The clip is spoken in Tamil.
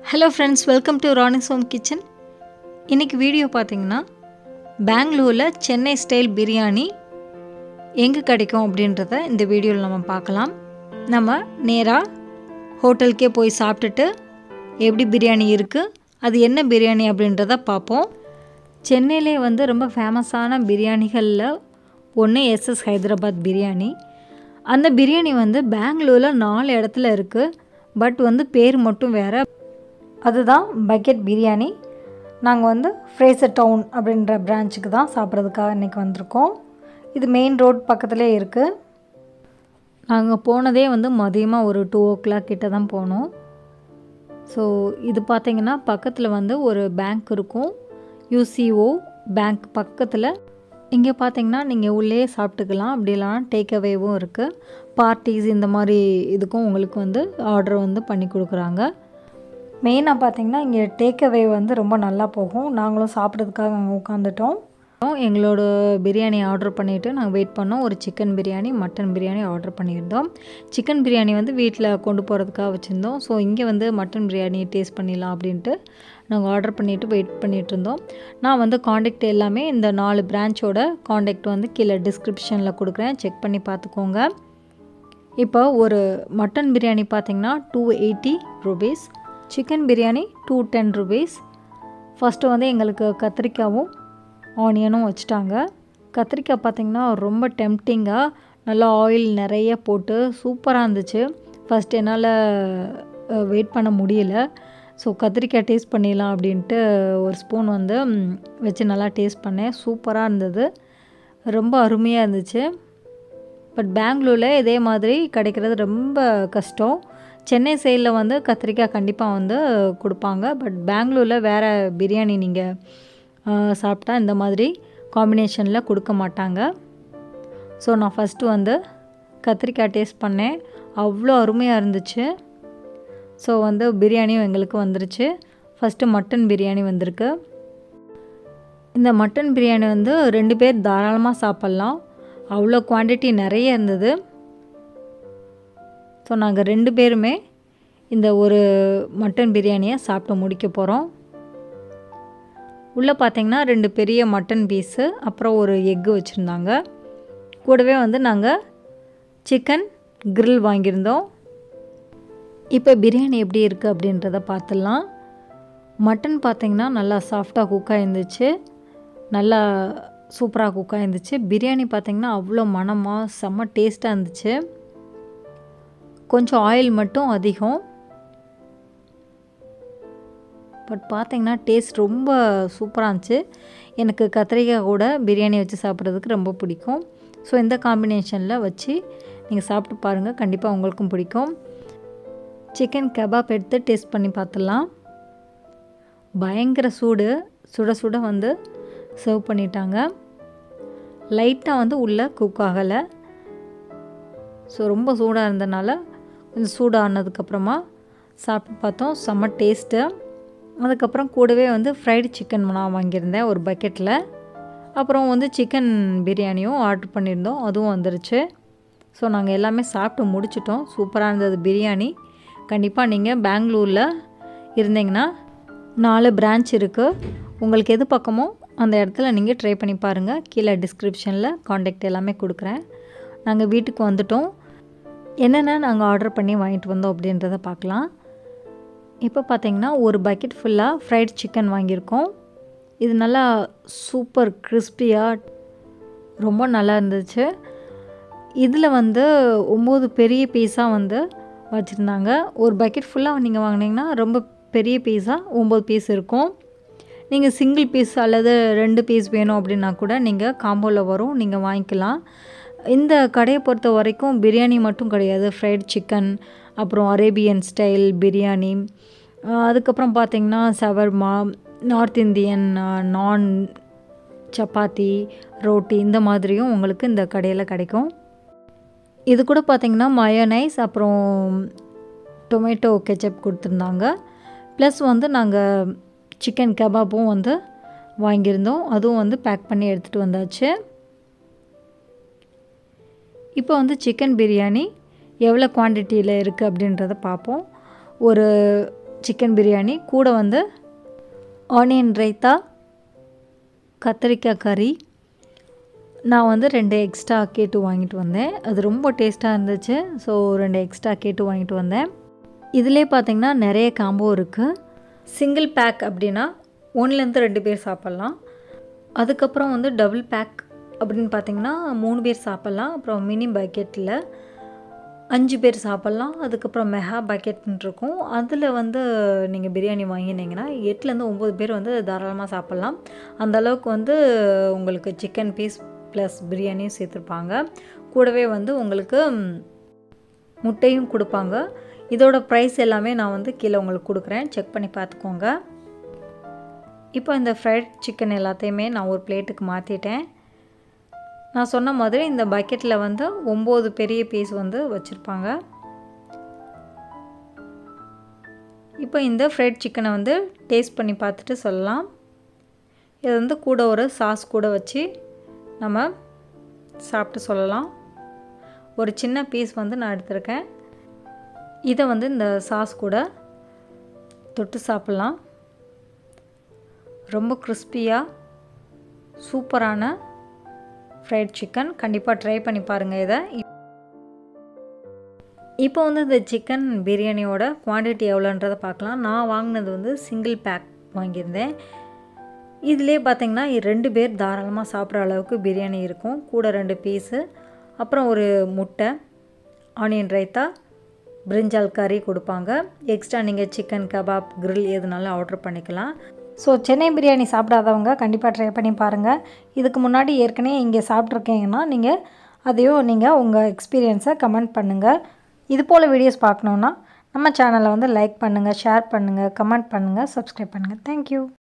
hello friends welcome to Rani's home kitchen இன்றைக்கி வீடியோ பார்த்தீங்கன்னா பெங்களூரில் சென்னை ஸ்டைல் பிரியாணி எங்கே கிடைக்கும் அப்படின்றத இந்த வீடியோவில் நம்ம பார்க்கலாம் நம்ம நேராக ஹோட்டலுக்கே போய் சாப்பிட்டுட்டு எப்படி பிரியாணி இருக்குது அது என்ன பிரியாணி அப்படின்றத பார்ப்போம் சென்னையிலே வந்து ரொம்ப ஃபேமஸான பிரியாணிகளில் ஒன்று எஸ்எஸ் ஹைதராபாத் பிரியாணி அந்த பிரியாணி வந்து பெங்களூரில் நாலு இடத்துல இருக்குது பட் வந்து பேர் மட்டும் வேறு அதுதான் பக்கெட் பிரியாணி நாங்கள் வந்து ஃப்ரேசர் டவுன் அப்படின்ற பிரான்ச்சுக்கு தான் சாப்பிட்றதுக்காக இன்றைக்கி வந்திருக்கோம் இது மெயின் ரோட் பக்கத்துலேயே இருக்குது நாங்கள் போனதே வந்து மதியமாக ஒரு டூ ஓ கிளாக் கிட்ட தான் போனோம் ஸோ இது பார்த்திங்கன்னா பக்கத்தில் வந்து ஒரு பேங்க் இருக்கும் யூசிஓ பேங்க் பக்கத்தில் இங்கே பார்த்தீங்கன்னா நீங்கள் உள்ளே சாப்பிட்டுக்கலாம் அப்படி இல்லைனா டேக் அவேவும் இருக்குது பார்ட்டிஸ் இந்த மாதிரி இதுக்கும் உங்களுக்கு வந்து ஆர்டர் வந்து பண்ணி கொடுக்குறாங்க மெயினாக பார்த்தீங்கன்னா இங்கே டேக் அவே வந்து ரொம்ப நல்லா போகும் நாங்களும் சாப்பிட்றதுக்காக அங்கே உட்காந்துட்டோம் எங்களோட பிரியாணி ஆர்டர் பண்ணிவிட்டு நாங்கள் வெயிட் பண்ணோம் ஒரு chicken biryani mutton biryani order பண்ணியிருந்தோம் சிக்கன் பிரியாணி வந்து வீட்டில் கொண்டு போகிறதுக்காக வச்சுருந்தோம் ஸோ இங்கே வந்து மட்டன் பிரியாணி டேஸ்ட் பண்ணிடலாம் அப்படின்ட்டு நாங்கள் ஆர்டர் பண்ணிவிட்டு வெயிட் பண்ணிகிட்டு இருந்தோம் நான் வந்து காண்டாக்ட் எல்லாமே இந்த நாலு பிரான்ச்சோட காண்டாக்ட் வந்து கீழே டிஸ்கிரிப்ஷனில் கொடுக்குறேன் செக் பண்ணி பார்த்துக்கோங்க இப்போ ஒரு மட்டன் பிரியாணி பார்த்திங்கன்னா two eighty rupees chicken biryani two ten rupees first வந்து எங்களுக்கு கத்திரிக்காவும் ஆனியனும் வச்சுட்டாங்க கத்திரிக்காய் பார்த்திங்கன்னா ரொம்ப டெம்டிங்காக நல்லா ஆயில் நிறைய போட்டு சூப்பராக இருந்துச்சு ஃபஸ்ட் என்னால் வெயிட் பண்ண முடியல ஸோ கத்திரிக்காய் டேஸ்ட் பண்ணிடலாம் அப்படின்ட்டு ஒரு ஸ்பூன் வந்து வச்சு நல்லா டேஸ்ட் பண்ணேன் சூப்பராக இருந்தது ரொம்ப அருமையாக இருந்துச்சு பட் பெங்களூரில் இதே மாதிரி கிடைக்கிறது ரொம்ப கஷ்டம் சென்னை சைடில் வந்து கத்திரிக்காய் கண்டிப்பாக வந்து கொடுப்பாங்க பட் பெங்களூரில் வேறு பிரியாணி நீங்கள் சாப்பிட்டா இந்த மாதிரி காம்பினேஷனில் கொடுக்க மாட்டாங்க ஸோ நான் ஃபஸ்ட்டு வந்து கத்திரிக்காய் டேஸ்ட் பண்ணேன் அவ்வளோ அருமையாக இருந்துச்சு ஸோ வந்து பிரியாணியும் எங்களுக்கு வந்துருச்சு ஃபஸ்ட்டு மட்டன் பிரியாணி வந்திருக்கு இந்த மட்டன் பிரியாணி வந்து ரெண்டு பேர் தாராளமாக சாப்பிட்லாம் அவ்வளோ குவான்டிட்டி நிறைய இருந்தது ஸோ நாங்கள் ரெண்டு பேருமே இந்த ஒரு மட்டன் பிரியாணியை சாப்பிட்டு முடிக்க போகிறோம் உள்ளே பார்த்தீங்கன்னா ரெண்டு பெரிய மட்டன் பீஸு அப்புறம் ஒரு எக்கு வச்சுருந்தாங்க கூடவே வந்து நாங்கள் சிக்கன் கிரில் வாங்கியிருந்தோம் இப்போ பிரியாணி எப்படி இருக்குது அப்படின்றத பார்த்துடலாம் மட்டன் பார்த்திங்கன்னா நல்லா சாஃப்டாக குக்காக இருந்துச்சு நல்லா சூப்பராக குக்காக இருந்துச்சு பிரியாணி பார்த்திங்கன்னா அவ்வளோ மனமாக செம்ம டேஸ்ட்டாக இருந்துச்சு கொஞ்சம் ஆயில் மட்டும் அதிகம் பட் பார்த்திங்கன்னா டேஸ்ட் ரொம்ப சூப்பராக இருந்துச்சு எனக்கு கத்திரிக்காய் கூட பிரியாணி வச்சு சாப்பிட்றதுக்கு ரொம்ப பிடிக்கும் ஸோ இந்த காம்பினேஷனில் வச்சு நீங்கள் சாப்பிட்டு பாருங்கள் கண்டிப்பாக உங்களுக்கும் பிடிக்கும் சிக்கன் கபாப் எடுத்து டேஸ்ட் பண்ணி பார்த்துடலாம் பயங்கர சூடு சுட சுட வந்து சர்வ் பண்ணிட்டாங்க லைட்டாக வந்து உள்ளே குக் ஆகலை ஸோ ரொம்ப சூடாக இருந்தனால கொஞ்சம் சூடானதுக்கப்புறமா சாப்பிட்டு பார்த்தோம் செம்ம டேஸ்ட்டு அதுக்கப்புறம் கூடவே வந்து ஃப்ரைடு சிக்கன் நான் வாங்கியிருந்தேன் ஒரு பக்கெட்டில் அப்புறம் வந்து சிக்கன் பிரியாணியும் ஆர்டர் பண்ணியிருந்தோம் அதுவும் வந்துருச்சு ஸோ நாங்கள் எல்லாமே சாப்பிட்டு முடிச்சிட்டோம் சூப்பராக இருந்தது பிரியாணி கண்டிப்பாக நீங்கள் பெங்களூரில் இருந்தீங்கன்னா நாலு பிரான்ச் இருக்குது உங்களுக்கு எது பக்கமோ அந்த இடத்துல நீங்கள் ட்ரை பண்ணி பாருங்கள் கீழே டிஸ்கிரிப்ஷனில் காண்டாக்ட் எல்லாமே கொடுக்குறேன் நாங்கள் வீட்டுக்கு வந்துட்டோம் என்னென்ன நாங்கள் ஆர்டர் பண்ணி வாங்கிட்டு வந்தோம் அப்படின்றத பார்க்கலாம் இப்போ பார்த்தீங்கன்னா ஒரு பக்கெட் ஃபுல்லாக ஃப்ரைட் சிக்கன் வாங்கியிருக்கோம் இது நல்லா சூப்பர் கிறிஸ்பியாக ரொம்ப நல்லா இருந்துச்சு இதில் வந்து ஒம்பது பெரிய பீஸாக வந்து வச்சுருந்தாங்க ஒரு பக்கெட் ஃபுல்லாக நீங்கள் வாங்கினீங்கன்னா ரொம்ப பெரிய பீஸாக ஒம்பது பீஸ் இருக்கும் நீங்கள் சிங்கிள் பீஸ் அல்லது ரெண்டு பீஸ் வேணும் அப்படின்னா கூட நீங்கள் காம்போவில் வரும் நீங்கள் வாங்கிக்கலாம் இந்த கடையை பொறுத்த வரைக்கும் பிரியாணி மட்டும் கிடையாது ஃப்ரைட் சிக்கன் அப்புறம் அரேபியன் ஸ்டைல் பிரியாணி அதுக்கப்புறம் பார்த்திங்கன்னா சவர்மா நார்த் இந்தியன் நான் சப்பாத்தி ரோட்டி இந்த மாதிரியும் உங்களுக்கு இந்த கடையில் கிடைக்கும் இது கூட பார்த்திங்கன்னா மயோனைஸ் அப்புறம் டொமேட்டோ கெச்சப் கொடுத்துருந்தாங்க ப்ளஸ் வந்து நாங்கள் சிக்கன் கபாப்பும் வந்து வாங்கியிருந்தோம் அதுவும் வந்து பேக் பண்ணி எடுத்துகிட்டு வந்தாச்சு இப்போ வந்து சிக்கன் பிரியாணி எவ்வளோ குவான்டிட்டியில் இருக்குது அப்படின்றத பார்ப்போம் ஒரு சிக்கன் பிரியாணி கூட வந்து ஆனியன் ரைத்தா கத்திரிக்காய் கறி நான் வந்து ரெண்டு எக்ஸ்ட்ரா கேட்டு வாங்கிட்டு வந்தேன் அது ரொம்ப டேஸ்ட்டாக இருந்துச்சு ஸோ ரெண்டு எக்ஸ்ட்ரா கேட்டு வாங்கிட்டு வந்தேன் இதிலே பார்த்திங்கன்னா நிறைய காம்போ இருக்குது சிங்கிள் பேக் அப்படின்னா ஒன்றுலேருந்து ரெண்டு பேர் சாப்பிட்லாம் அதுக்கப்புறம் வந்து டபுள் பேக் அப்படின்னு பார்த்திங்கன்னா மூணு பேர் சாப்பிட்லாம் அப்புறம் மினி பக்கெட்டில் அஞ்சு பேர் சாப்பிட்லாம் அதுக்கப்புறம் மெகா பக்கெட்னு இருக்கும் அதில் வந்து நீங்கள் பிரியாணி வாங்கினீங்கன்னா எட்டுலேருந்து ஒம்பது பேர் வந்து தாராளமாக சாப்பிட்லாம் அந்த அளவுக்கு வந்து உங்களுக்கு சிக்கன் பீஸ் ப்ளஸ் பிரியாணியும் சேர்த்துருப்பாங்க கூடவே வந்து உங்களுக்கு முட்டையும் கொடுப்பாங்க இதோட ப்ரைஸ் எல்லாமே நான் வந்து கீழே உங்களுக்கு கொடுக்குறேன் செக் பண்ணி பார்த்துக்கோங்க இப்போ இந்த ஃப்ரைட் சிக்கன் எல்லாத்தையுமே நான் ஒரு பிளேட்டுக்கு மாற்றிட்டேன் நான் சொன்ன மாதிரி இந்த பக்கெட்டில் வந்து ஒம்பது பெரிய பீஸ் வந்து வச்சுருப்பாங்க இப்போ இந்த ஃப்ரைட் சிக்கனை வந்து டேஸ்ட் பண்ணி பார்த்துட்டு சொல்லலாம் இது வந்து கூட ஒரு சாஸ் கூட வச்சு நம்ம சாப்பிட்டு சொல்லலாம் ஒரு சின்ன பீஸ் வந்து நான் எடுத்திருக்கேன் இதை வந்து இந்த சாஸ் கூட தொட்டு சாப்பிட்லாம் ரொம்ப கிறிஸ்பியாக சூப்பரான ஃப்ரைட் சிக்கன் கண்டிப்பாக ட்ரை பண்ணி பாருங்கள் இதை இப்போ வந்து இந்த சிக்கன் பிரியாணியோட குவான்டிட்டி எவ்வளோன்றதை பார்க்கலாம் நான் வாங்கினது வந்து சிங்கிள் பேக் வாங்கியிருந்தேன் இதிலே பார்த்திங்கன்னா ரெண்டு பேர் தாராளமாக சாப்பிட்ற அளவுக்கு பிரியாணி இருக்கும் கூட ரெண்டு பீஸு அப்புறம் ஒரு முட்டை ஆனியன் ரைத்தா பிரிஞ்சால் கறி கொடுப்பாங்க எக்ஸ்ட்ரா நீங்கள் சிக்கன் கபாப் கிரில் எதுனாலும் ஆர்டர் பண்ணிக்கலாம் ஸோ சென்னை பிரியாணி சாப்பிடாதவங்க கண்டிப்பாக ட்ரை பண்ணி பாருங்கள் இதுக்கு முன்னாடி ஏற்கனவே இங்கே சாப்பிட்ருக்கீங்கன்னா நீங்கள் அதையும் நீங்கள் உங்கள் எக்ஸ்பீரியன்ஸை கமெண்ட் பண்ணுங்கள் இது போல் வீடியோஸ் பார்க்கணுன்னா நம்ம சேனலை வந்து லைக் பண்ணுங்கள் ஷேர் பண்ணுங்கள் கமெண்ட் பண்ணுங்கள் சப்ஸ்கிரைப் பண்ணுங்கள் தேங்க்யூ